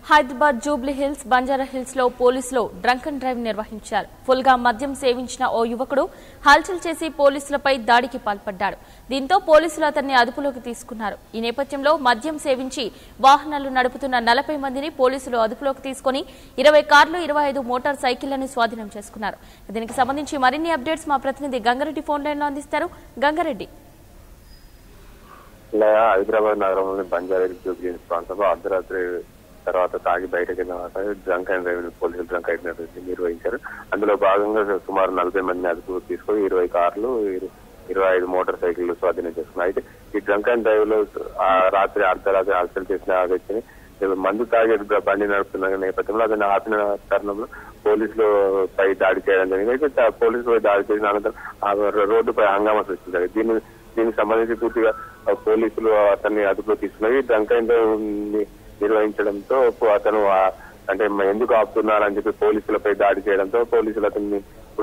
Hyderabad Jubilee Hills Banjara Hills లో పోలీసులు drunk and drive నిర్వహించారు ఫుల్ గా మద్యం సేవించిన ఓ యువకుడు హల్చల్ చేసి పోలీసులపై దాడికి పాల్పడ్డాడు దీంతో పోలీసులు అతన్ని అదుపులోకి తీసుకున్నారు ఈ నేపథ్యంలో మద్యం సేవించి వాహనాలు నడుపుతున్న నలభై మందిని పోలీసులు అదుపులోకి తీసుకుని ఇరవై కార్లు ఇరవై ఐదు మోటార్ సైకిళ్లను స్వాధీనం చేసుకున్నారు దీనికి సంబంధించి మరిన్ని అప్డేట్స్ మా ప్రతినిధి గంగారెడ్డి ఫోన్ లైన్ లో అందిస్తారు గంగారెడ్డి ఇలా హైదరాబాద్ నగరంలోని బంజారా జూబ్లీ ప్రాంతంలో అర్ధరాత్రి తర్వాత తాగి బయటకు వెళ్ళిన తర్వాత డ్రంక్ అండ్ డ్రైవ్ పోలీసులు డ్రంక్ అండ్ డ్రైవ్ నిర్వహించారు అందులో భాగంగా సుమారు నలభై మందిని అదుపు తీసుకొని ఇరవై కార్లు ఇరు- ఇరవై ఐదు మోటార్ సైకిళ్లు స్వాధీనం చేసుకున్నారు అయితే ఈ డ్రంక్ అండ్ డ్రైవ్ లో ఆ రాత్రి అర్ధరాత్రి హల్చల్ చేసిన ఆ వ్యక్తిని మందు తాగే బండి నడుపుతున్న నేపథ్యంలో అతను ఆపిన తరుణంలో పోలీసులు పై దాడి చేయడం జరిగింది అయితే తా- పోలీసులు పై దాడి చేసిన అనంతరం ఆ రోడ్డుపై హంగామా సృష్టించారు దీన్ని దీనికి సంబంధించి పూర్తిగా ఆ పోలీసులు అతన్ని అదుపులో తీసుకున్నది డ్రంక్ అండ్ డ్రైవ్ ని నిర్వహించడంతో అతను ఆ- అంటే ఎందుకు ఆపుతున్నారని చెప్పి పోలీసులపై దాడి చేయడంతో పోలీసులు అతన్ని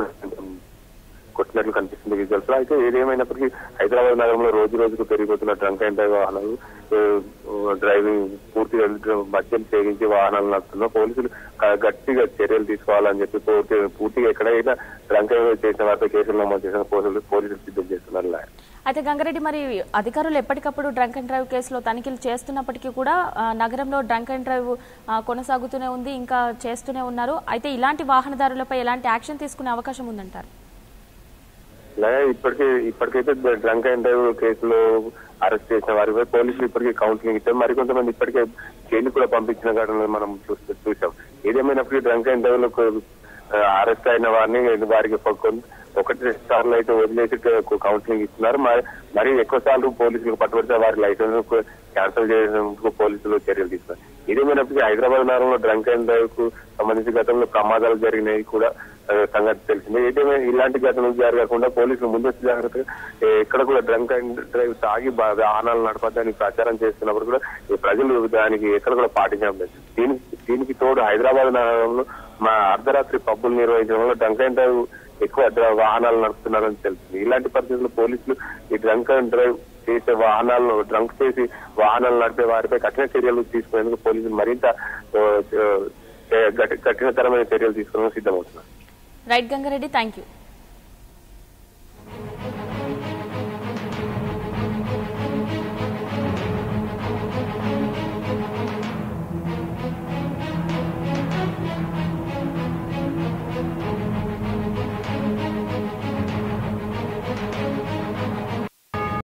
కొట్టినట్లు కనిపిస్తుంది విజువల్స్ లో అయితే ఏదేమైనప్పటికీ హైదరాబాద్ నగరంలో రోజు రోజుకు పెరిగిపోతున్న డ్రంక్ అండ్ డ్రైవ్ వాహనాలు ఆ, డ్రైవింగ్ పూర్తిగా మద్యం సేవించి వాహనాలు నడుపుతున్న పోలీసులు క- గట్టిగా చర్యలు తీసుకోవాలని చెప్పి పూర్తి పూర్తిగా ఎక్కడైనా డ్రంక్ అండ్ చేసిన వారిపై కేసులు నమోదు చేసిన పోలీసులు పోలీసులు సిద్ధం చేస్తున్నారు ఇలా. అయితే గంగారెడ్డి మరి అధికారులు ఎప్పటికప్పుడు డ్రంక్ అండ్ డ్రైవ్ కేసులో తనిఖీలు చేస్తున్నప్పటికీ కూడా ఆ, నగరంలో డ్రంక్ అండ్ డ్రైవ్ ఆ, కొనసాగుతూనే ఉంది ఇంకా చేస్తూనే ఉన్నారు అయితే ఇలాంటి వాహనదారులపై ఎలాంటి యాక్షన్ తీసుకునే అవకాశం ఉందంటారు అలాగే ఇప్పటికే ఇప్పటికైతే డ్రంక్ అండ్ డ్రైవ్ కేసులో అరెస్ట్ చేసిన వారిపై పోలీసులు ఇప్పటికే కౌన్సిలింగ్ ఇచ్చారు మరికొంతమంది ఇప్పటికే జైలు కూడా పంపించిన ఘటనలు మనం చూస్తూ చూసాం ఏదేమైనప్పటికీ డ్రంక్ అండ్ డ్రైవ్ లో అరెస్ట్ అయిన వారిని వారికి కొ- ఒకటి రెండు సార్లు అయితే వదిలేసి కౌన్సిలింగ్ ఇస్తున్నారు మరి మరి ఎక్కువ సార్లు పోలీసులకు పట్టుబడితే వారి లైసెన్స్ క్యాన్సిల్ చేసేందుకు పోలీసులు చర్యలు తీసుకున్నారు ఏదేమైనప్పటికీ హైదరాబాద్ నగరంలో డ్రంక్ అండ్ డ్రైవ్ కు సంబంధించి గతంలో ప్రమాదాలు జరిగినాయి కూడా ఆ, సంగతి తెలిసిందే ఏదేమైనా ఇలాంటి ఘటనలు జరగకుండా పోలీసులు ముందస్తు జాగ్రత్తగా ఏ, ఎక్కడ కూడా డ్రంక్ అండ్ డ్రైవ్ తాగి బా- వాహనాలు నడపద్దని ప్రచారం చేస్తున్నప్పుడు కూడా ఈ ప్రజలు దానికి ఎక్కడ కూడా పాటించడం లేదు దీనికి దీనికి తోడు హైదరాబాద్ నగరంలో మా అర్ధరాత్రి పబ్బులు నిర్వహించడం వల్ల డ్రంక్ అండ్ డ్రైవ్ ఎక్కువ డ్ర- వాహనాలు నడుపుతున్నారని తెలిసింది ఇలాంటి పరిస్థితుల్లో పోలీసులు ఈ డ్రంక్ అండ్ డ్రైవ్ చేసే వాహనాలను డ్రంక్ చేసి వాహనాలు నడిపే వారిపై కఠిన చర్యలు తీసుకునేందుకు పోలీసులు మరింత ఆ, ఆ, కఠినతరమైన చర్యలు తీసుకోవడానికి సిద్ధమవుతున్నారు రైట్ గంగారెడ్డి థ్యాంక్ యూ